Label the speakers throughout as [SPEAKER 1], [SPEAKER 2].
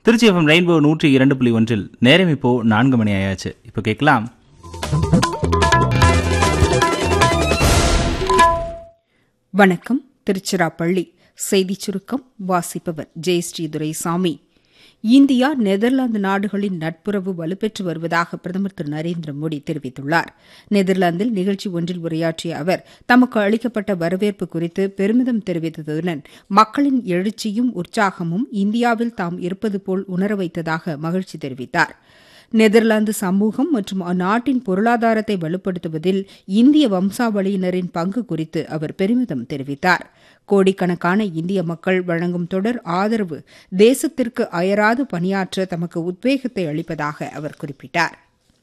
[SPEAKER 1] Trichy FM rainbow நூற்றி இரண்டு புள்ளி ஒன்றில் நேரம் இப்போ நான்கு மணி ஆயாச்சு இப்போ கேட்கலாம்
[SPEAKER 2] வணக்கம் திருச்சிராப்பள்ளி செய்திச் சுருக்கம் வாசிப்பவர் ஜெயஸ்ரீ துரைசாமி இந்தியா நெதர்லாந்து நாடுகளின் நட்புறவு வலுப்பெற்று வருவதாக பிரதமர் திரு நரேந்திர மோடி தெரிவித்துள்ளார் நெதர்லாந்தில் நிகழ்ச்சி ஒன்றில் உரையாற்றிய அவர் தமக்கு அளிக்கப்பட்ட வரவேற்பு குறித்து பெருமிதம் தெரிவித்ததுடன் மக்களின் எழுச்சியும் உற்சாகமும் இந்தியாவில் தாம் இருப்பது போல் உணர வைத்ததாக மகிழ்ச்சி தெரிவித்தார் நெதர்லாந்து சமூகம் மற்றும் அந்நாட்டின் பொருளாதாரத்தை வலுப்படுத்துவதில் இந்திய வம்சாவளியினரின் பங்கு குறித்து அவர் பெருமிதம் தெரிவித்தார் கோடிக்கணக்கான இந்திய மக்கள் வழங்கும் தொடர் ஆதரவு தேசத்திற்கு அயராது பணியாற்ற தமக்கு உத்வேகத்தை அளிப்பதாக அவர் குறிப்பிட்டார்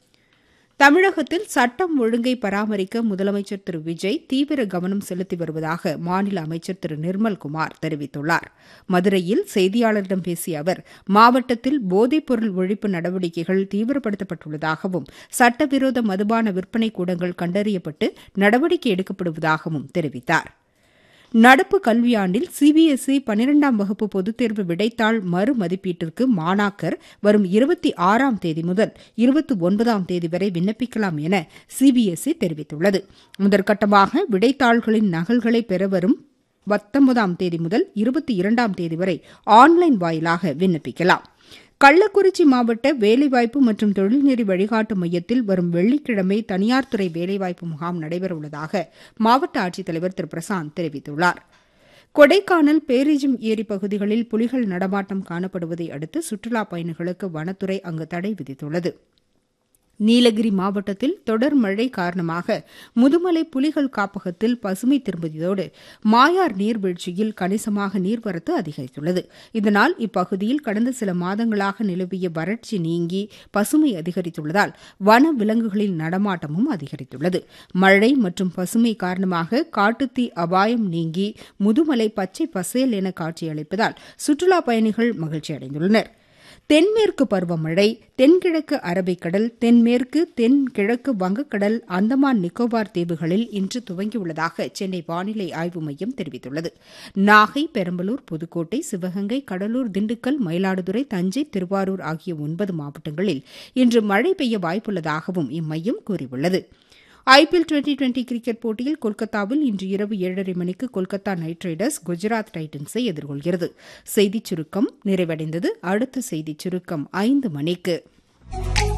[SPEAKER 2] தமிழகத்தில் சட்டம் ஒழுங்கை பராமரிக்க முதலமைச்சர் திரு விஜய் தீவிர கவனம் செலுத்தி வருவதாக மாநில அமைச்சர் திரு நிர்மல்குமார் தெரிவித்துள்ளார் மதுரையில் செய்தியாளர்களிடம் பேசிய அவர் மாவட்டத்தில் போதைப்பொருள் ஒழிப்பு நடவடிக்கைகள் தீவிரப்படுத்தப்பட்டுள்ளதாகவும் சட்டவிரோத மதுபான விற்பனை கூடங்கள் கண்டறியப்பட்டு நடவடிக்கை எடுக்கப்படுவதாகவும் தெரிவித்தார் நடப்பு கல்வியாண்டில் சிபிஎஸ்இ பனிரெண்டாம் வகுப்பு பொதுத் தேர்வு விடைத்தாள் மறுமதிப்பீட்டிற்கு மாணாக்கர் வரும் இருபத்தி ஆறாம் தேதி முதல் இருபத்தி ஒன்பதாம் தேதி வரை விண்ணப்பிக்கலாம் என சிபிஎஸ்இ தெரிவித்துள்ளது முதற்கட்டமாக விடைத்தாள்களின் நகல்களை பெற வரும் பத்தொன்பதாம் தேதி முதல் இருபத்தி இரண்டாம் தேதி வரை ஆன்லைன் வாயிலாக விண்ணப்பிக்கலாம் கள்ளக்குறிச்சி மாவட்ட வேலைவாய்ப்பு மற்றும் தொழில்நெறி வழிகாட்டு மையத்தில் வரும் வெள்ளிக்கிழமை தனியார் துறை வேலைவாய்ப்பு முகாம் நடைபெறவுள்ளதாக மாவட்ட ஆட்சித்தலைவர் திரு பிரசாந்த் தெரிவித்துள்ளார் கொடைக்கானல் பேரிஜம் ஏரி பகுதிகளில் புலிகள் நடமாட்டம் காணப்படுவதை அடுத்து சுற்றுலாப் பயணிகளுக்கு வனத்துறை அங்கு தடை விதித்துள்ளது நீலகிரி மாவட்டத்தில் தொடர் மழை காரணமாக முதுமலை புலிகள் காப்பகத்தில் பசுமை திரும்பியதோடு மாயார் நீர்வீழ்ச்சியில் கணிசமாக நீர்வரத்து அதிகரித்துள்ளது இதனால் இப்பகுதியில் கடந்த சில மாதங்களாக நிலவிய வறட்சி நீங்கி பசுமை அதிகரித்துள்ளதால் வன விலங்குகளின் நடமாட்டமும் அதிகரித்துள்ளது மழை மற்றும் பசுமை காரணமாக காட்டுத்தீ அபாயம் நீங்கி முதுமலை பச்சை பசேல் என காட்சியளிப்பதால் சுற்றுலாப் பயணிகள் மகிழ்ச்சியடைந்துள்ளனா் தென்மேற்கு பருவமழை தென்கிழக்கு அரபிக்கடல் தென்மேற்கு தென்கிழக்கு வங்கக்கடல் அந்தமான் நிக்கோபார் தீவுகளில் இன்று துவங்கியுள்ளதாக சென்னை வானிலை ஆய்வு மையம் தெரிவித்துள்ளது நாகை பெரம்பலூர் புதுக்கோட்டை சிவகங்கை கடலூர் திண்டுக்கல் மயிலாடுதுறை தஞ்சை திருவாரூர் ஆகிய ஒன்பது மாவட்டங்களில் இன்று மழை பெய்ய வாய்ப்புள்ளதாகவும் இம்மையம் கூறியுள்ளது ஐபிஎல் டுவெண்டி டுவெண்டி கிரிக்கெட் போட்டியில் கொல்கத்தாவில் இன்று இரவு ஏழரை மணிக்கு கொல்கத்தா நைட் ரைடர்ஸ் குஜராத் டைட்டன்ஸை எதிர்கொள்கிறது செய்திச் சுருக்கம் நிறைவடைந்தது அடுத்த செய்திச் சுருக்கம் ஐந்து மணிக்கு